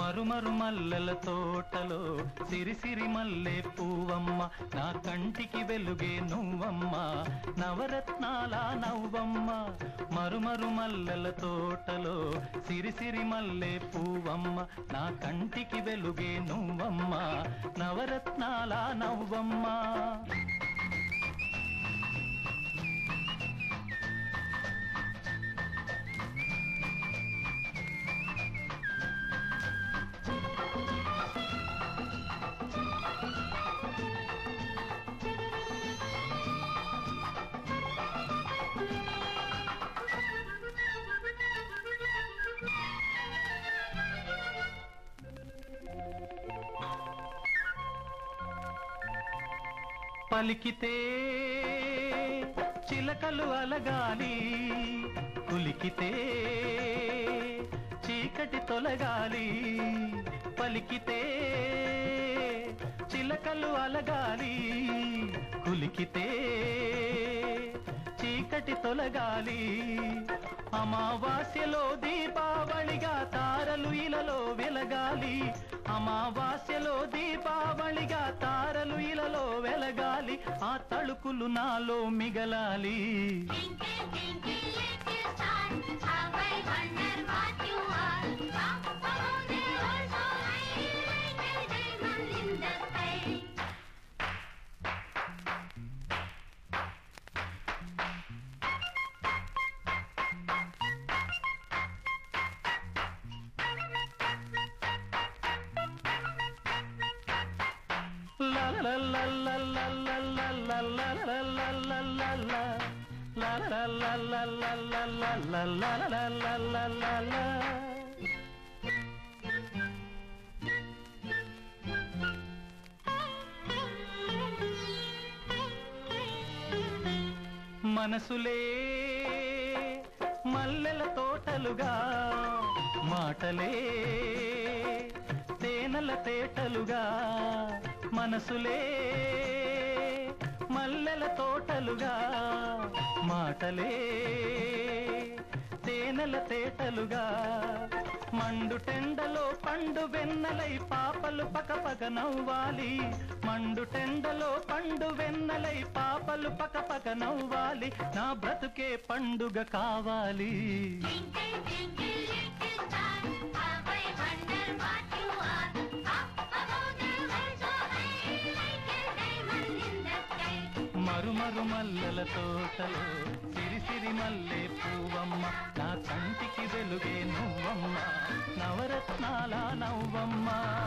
మరుమరు మల్లెల తోటలో సిరిసిరి మల్లె పువ్వమ్మ నా కంటికి వెలుగే నువ్వమ్మ నవరత్నాల నవ్వమ్మ మరుమరు మల్లెల తోటలో సిరిసిరి మల్లె పువ్వమ్మ నా కంటికి వెలుగే నువ్వమ్మ నవరత్నాల నవ్వమ్మ పలికితే చిలకలు అలగాలి కులికితే చీకటి తొలగాలి పలికితే చిలకలు అలగాలి కులికితే చీకటి తొలగాలి అమావాస్యలో దీపావళిగా తారలు ఇలలో వెలగాలి అమావాస్యలో దీపావళిగా తారలు ఇలలో వెలగాలి ఆ తళుకులు నాలో మిగలాలి Twinkle, twinkle, little star, how I wonder what you are. Up above the world so high, like a diamond in the sky. La la la la la la la la la la la la la la. La la la la la la la la la la la la la la. మనసులే మల్లెల తోటలుగా మాటలే తేనెల తేటలుగా మనసులే మల్లెల తోటలుగా మాటలే తేనెల తేటలుగా మండు టెండలో పండు వెన్నెలై పాపలు పకపక నవ్వాలి మండు టెండలో పండు వెన్నెలై పాపలు పకపక నవ్వాలి నా బ్రతుకే పండుగ కావాలి Twinkle, twinkle, little star, how I wonder what you are. Up above the world so high, like a diamond in the sky. మరుమరు మల్లెల తోటలో సిరిసిరి మల్లె పువ్వమ్మ నా కంటికి వెలుగే నువ్వమ్మ నవరత్నాల నవ్వమ్మ